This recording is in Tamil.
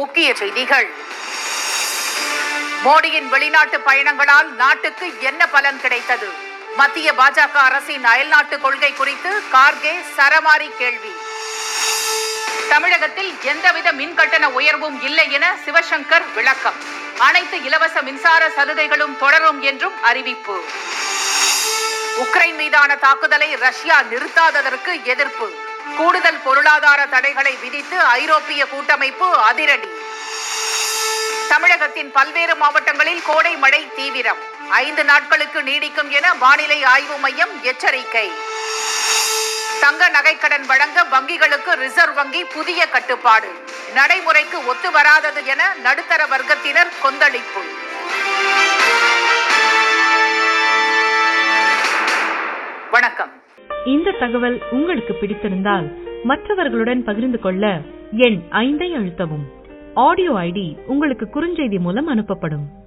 முக்கிய செய்திகள் மோடியின் வெளிநாட்டு பயணங்களால் நாட்டுக்கு என்ன பலன் கிடைத்தது மத்திய பாஜக அரசின் அயல்நாட்டு கொள்கை குறித்து கார்கே சரமாரி கேள்வி தமிழகத்தில் எந்தவித மின் கட்டண உயர்வும் இல்லை என சிவசங்கர் விளக்கம் அனைத்து இலவச மின்சார சலுகைகளும் தொடரும் என்றும் அறிவிப்பு உக்ரைன் மீதான தாக்குதலை ரஷ்யா நிறுத்தாததற்கு எதிர்ப்பு கூடுதல் பொருளாதார தடைகளை விதித்து ஐரோப்பிய கூட்டமைப்பு அதிரடி தமிழகத்தின் பல்வேறு மாவட்டங்களில் கோடை மழை தீவிரம் ஐந்து நாட்களுக்கு நீடிக்கும் என வானிலை ஆய்வு மையம் எச்சரிக்கை தங்க நகைக்கடன் வழங்க வங்கிகளுக்கு ரிசர்வ் வங்கி புதிய கட்டுப்பாடு நடைமுறைக்கு ஒத்து வராதது என நடுத்தர வர்க்கத்தினர் கொந்தளிப்பு வணக்கம் இந்த தகவல் உங்களுக்கு பிடித்திருந்தால் மற்றவர்களுடன் பகிர்ந்து கொள்ள எண் ஐந்தை அழுத்தவும் ஆடியோ ஐடி உங்களுக்கு குறுஞ்செய்தி மூலம் அனுப்பப்படும்